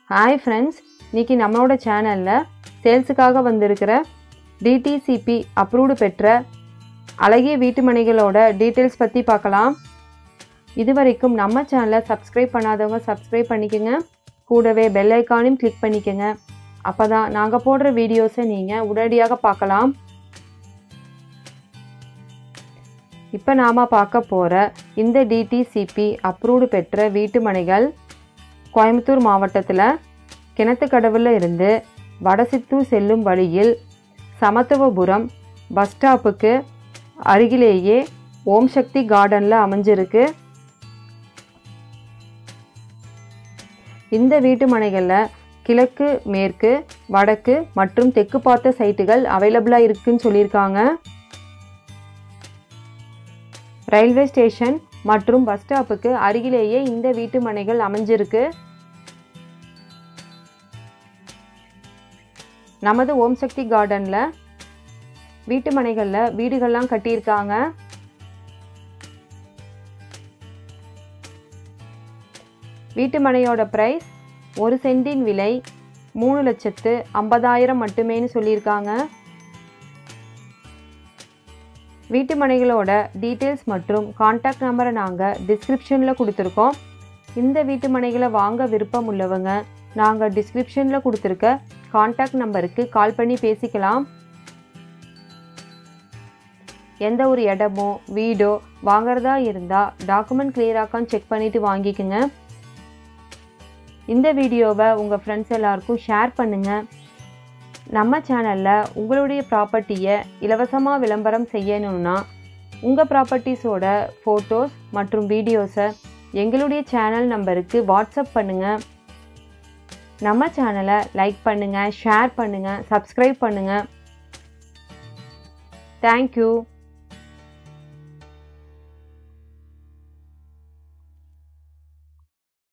hi friends இன்னைக்கு நம்மளோட சேனலில் சேல்ஸுக்காக வந்திருக்கிற டிடிசிபி அப்ரூவ்டு பெற்ற அழகிய வீட்டு மனைகளோட டீட்டெயில்ஸ் பற்றி பார்க்கலாம் இது வரைக்கும் நம்ம சேனலை சப்ஸ்கிரைப் பண்ணாதவங்க சப்ஸ்கிரைப் பண்ணிக்கோங்க கூடவே பெல் ஐக்கானையும் கிளிக் பண்ணிக்கோங்க அப்போ தான் நாங்கள் போடுற வீடியோஸை நீங்கள் உடனடியாக பார்க்கலாம் இப்போ நாம் பார்க்க போகிற இந்த டிடிசிபி அப்ரூவ்டு பெற்ற வீட்டு மனைகள் கோயம்புத்தூர் மாவட்டத்தில் கிணத்துக்கடவுல இருந்து வடசித்தூர் செல்லும் வழியில் சமத்துவபுரம் பஸ் ஸ்டாப்புக்கு அருகிலேயே ஓம் சக்தி கார்டனில் அமைஞ்சிருக்கு இந்த வீட்டு மனைகளில் கிழக்கு மேற்கு வடக்கு மற்றும் தெற்கு பார்த்த சைட்டுகள் அவைலபிளாக இருக்குன்னு சொல்லியிருக்காங்க ரயில்வே ஸ்டேஷன் மற்றும் பஸ் ஸ்டாப்புக்கு அருகிலேயே இந்த வீட்டு மனைகள் அமைஞ்சிருக்கு நமது ஓம் சக்தி கார்டனில் வீட்டு மனைகளில் வீடுகள்லாம் கட்டியிருக்காங்க வீட்டு மனையோட ப்ரைஸ் ஒரு சென்டின் விலை மூணு லட்சத்து ஐம்பதாயிரம் மட்டுமேன்னு சொல்லியிருக்காங்க வீட்டு மனைகளோட டீட்டெயில்ஸ் மற்றும் காண்டாக்ட் நம்பரை நாங்கள் டிஸ்கிரிப்ஷனில் கொடுத்துருக்கோம் இந்த வீட்டு மனைகளை வாங்க விருப்பம் உள்ளவங்க நாங்கள் டிஸ்கிரிப்ஷனில் கொடுத்துருக்க காண்டாக்ட் நம்பருக்கு கால் பண்ணி பேசிக்கலாம் எந்த ஒரு இடமோ வீடோ வாங்குறதா இருந்தால் டாக்குமெண்ட் கிளியராக்கான்னு செக் பண்ணிவிட்டு வாங்கிக்கோங்க இந்த வீடியோவை உங்கள் ஃப்ரெண்ட்ஸ் எல்லாருக்கும் ஷேர் பண்ணுங்கள் நம்ம சேனலில் உங்களுடைய ப்ராப்பர்ட்டியை இலவசமாக விளம்பரம் செய்யணும்னா உங்கள் ப்ராப்பர்ட்டிஸோட ஃபோட்டோஸ் மற்றும் வீடியோஸை எங்களுடைய சேனல் நம்பருக்கு வாட்ஸ்அப் பண்ணுங்கள் நம்ம சேனலை லைக் பண்ணுங்கள் ஷேர் பண்ணுங்கள் சப்ஸ்கிரைப் பண்ணுங்கள் தேங்க்யூ